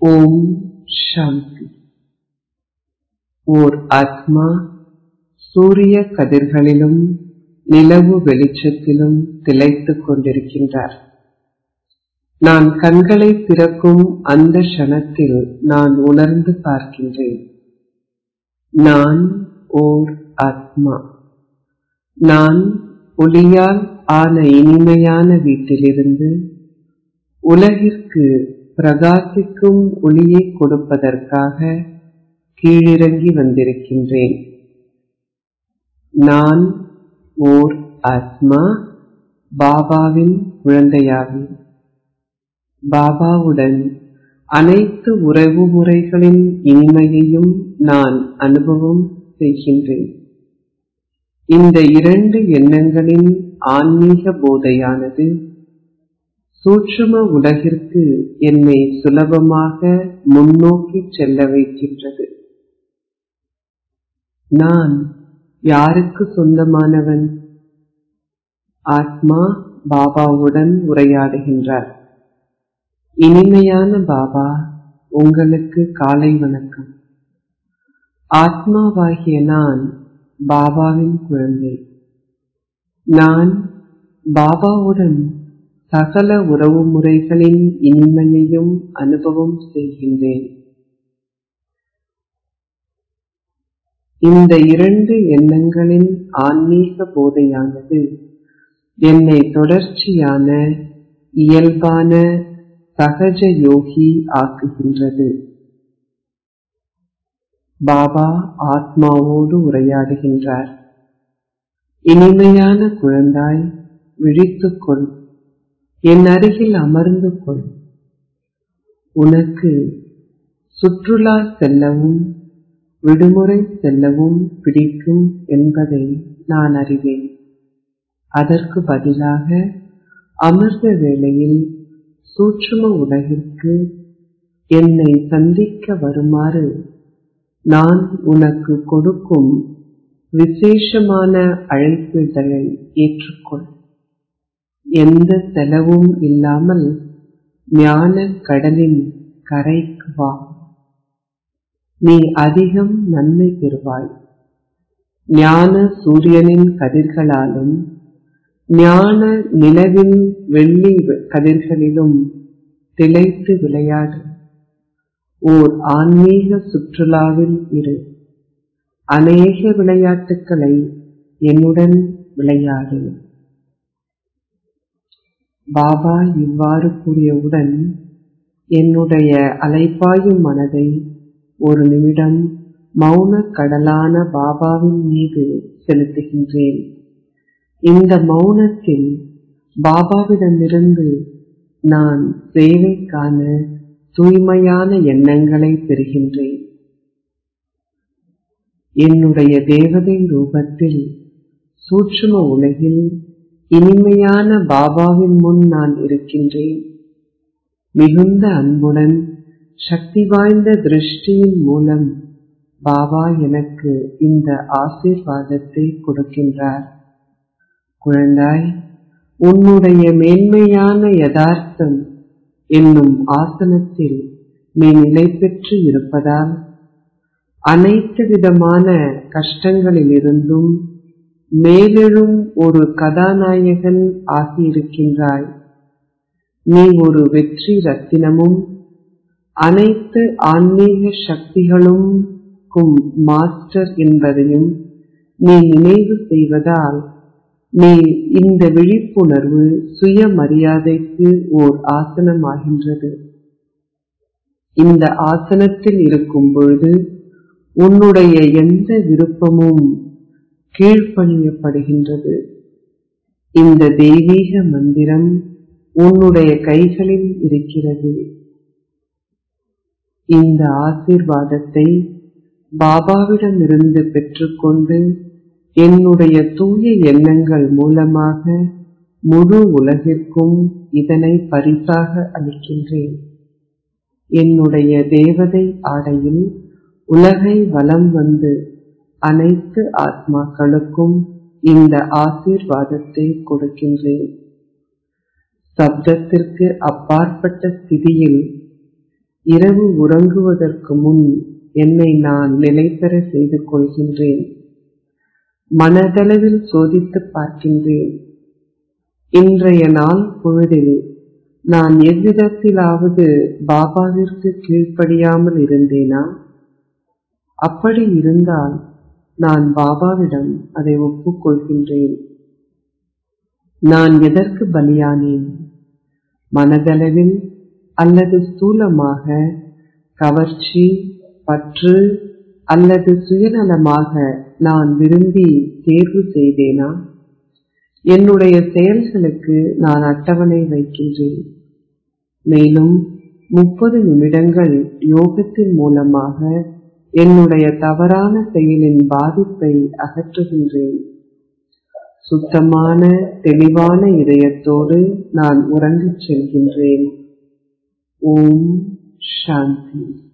ஓம் சாந்தி ஓர் ஆத்மா சூரிய கதிர்களிலும் நிலவு வெளிச்சத்திலும் திளைத்துக் கொண்டிருக்கின்றார் நான் கண்களை திறக்கும் அந்த க்ஷணத்தில் நான் உணர்ந்து பார்க்கின்றேன் நான் ஓர் ஆத்மா நான் ஒளியால் ஆன இனிமையான வீட்டிலிருந்து உலகிற்கு பிரகாசிக்கும் ஒளியை கொடுப்பதற்காக கீழிறங்கி வந்திருக்கின்றேன் நான் ஓர் ஆத்மா பாபாவின் குழந்தையாவேன் பாபாவுடன் அனைத்து உறவு முறைகளின் இனிமையையும் நான் அனுபவம் செய்கின்றேன் இந்த இரண்டு எண்ணங்களின் ஆன்மீக போதையானது சூட்சும உலகிற்கு என்னை சுலபமாக முன்னோக்கி செல்ல வைக்கின்றது நான் யாருக்கு சொந்தமானவன் ஆத்மா பாபாவுடன் உரையாடுகின்றார் இனிமையான பாபா உங்களுக்கு காலை வணக்கம் ஆத்மாவாகிய நான் பாபாவின் குழந்தை நான் பாபாவுடன் சகல உறவு முறைகளின் இனிமையையும் அனுபவம் செய்கின்றேன் இந்த இரண்டு எண்ணங்களின் ஆன்மீக போதையானது என்னை தொடர்ச்சியான இயல்பான சகஜ யோகி ஆக்குகின்றது பாபா ஆத்மாவோடு உரையாடுகின்றார் இனிமையான குழந்தாய் விழித்துக்கொள் என் அருகில் அமர்ந்து கொள் உனக்கு சுற்றுலா செல்லவும் விடுமுறை செல்லவும் பிடிக்கும் என்பதை நான் அறிவேன் அதற்கு பதிலாக அமர்ந்த வேளையில் சூட்சும உலகிற்கு என்னை சந்திக்க வருமாறு நான் உனக்கு கொடுக்கும் விசேஷமான அழைப்பிதழை ஏற்றுக்கொள் எந்த செலவும் இல்லாமல் ஞான கடலின் கரைக்கு வா நீ அதிகம் நன்மை பெறுவாய் ஞான சூரியனின் கதிர்களாலும் ஞான நிலவின் வெள்ளி கதிர்களிலும் திளைத்து விளையாடு ஓர் ஆன்மீக சுற்றுலாவில் இரு அநேக விளையாட்டுக்களை என்னுடன் விளையாடு பாபா இவ்வாறு கூறியவுடன் என்னுடைய அலைப்பாயும் மனதை ஒரு நிமிடம் மௌன கடலான பாபாவின் மீது செலுத்துகின்றேன் இந்த மௌனத்தில் பாபாவிடமிருந்து நான் சேவைக்கான தூய்மையான எண்ணங்களை பெறுகின்றேன் என்னுடைய தேவதை ரூபத்தில் சூட்சும உலகில் இனிமையான பாபாவின் முன் நான் இருக்கின்றேன் மிகுந்த அன்புடன் சக்தி வாய்ந்த திருஷ்டியின் மூலம் பாபா எனக்கு இந்த ஆசீர்வாதத்தை கொடுக்கின்றார் குழந்தாய் உன்னுடைய மேன்மையான யதார்த்தம் என்னும் ஆசனத்தில் நீ நிலை பெற்று இருப்பதால் அனைத்து விதமான கஷ்டங்களிலிருந்தும் மேலெழும் ஒரு கதாநாயகன் ஆகியிருக்கின்றாய் நீ ஒரு வெற்றி ரத்தினமும் அனைத்து ஆன்மீக சக்திகளும் மாஸ்டர் என்பதையும் நீ நினைவு செய்வதால் நீ இந்த விழிப்புணர்வு சுயமரியாதைக்கு ஓர் ஆசனமாகின்றது இந்த ஆசனத்தில் இருக்கும் பொழுது உன்னுடைய எந்த விருப்பமும் கீழ்ப்பணியப்படுகின்றது இந்த தெய்வீக மந்திரம் உன்னுடைய கைகளில் இருக்கிறது இந்த ஆசீர்வாதத்தை பாபாவிடமிருந்து பெற்றுக்கொண்டு என்னுடைய தூய எண்ணங்கள் மூலமாக முழு உலகிற்கும் இதனை பரிசாக அளிக்கின்றேன் என்னுடைய தேவதை ஆடையில் உலகை வலம் வந்து அனைத்து ஆத்மாக்களுக்கும் இந்த ஆசீர்வாதத்தை கொடுக்கின்றேன் சப்தத்திற்கு அப்பாற்பட்ட ஸ்திதியில் இரவு உறங்குவதற்கு முன் என்னை நான் நிலைபெற செய்து கொள்கின்றேன் மனதளவில் சோதித்துப் பார்க்கின்றேன் இன்றைய நாள் பொழுதில் நான் எவ்விதத்திலாவது பாபாவிற்கு கீழ்ப்படியாமல் இருந்தேனா அப்படி இருந்தால் நான் பாபாவிடம் அதை ஒப்புக்கொள்கின்றேன் நான் எதற்கு பலியானேன் மனதளவில் அல்லது ஸ்தூலமாக கவர்ச்சி பற்று அல்லது சுயநலமாக நான் விரும்பி தேர்வு செய்தேனா என்னுடைய செயல்களுக்கு நான் அட்டவணை வைக்கின்றேன் மேலும் முப்பது நிமிடங்கள் யோகத்தின் மூலமாக என்னுடைய தவறான செயலின் பாதிப்பை அகற்றுகின்றேன் சுத்தமான தெளிவான இதயத்தோடு நான் உறங்கச் செல்கின்றேன் ஓம் சாந்தி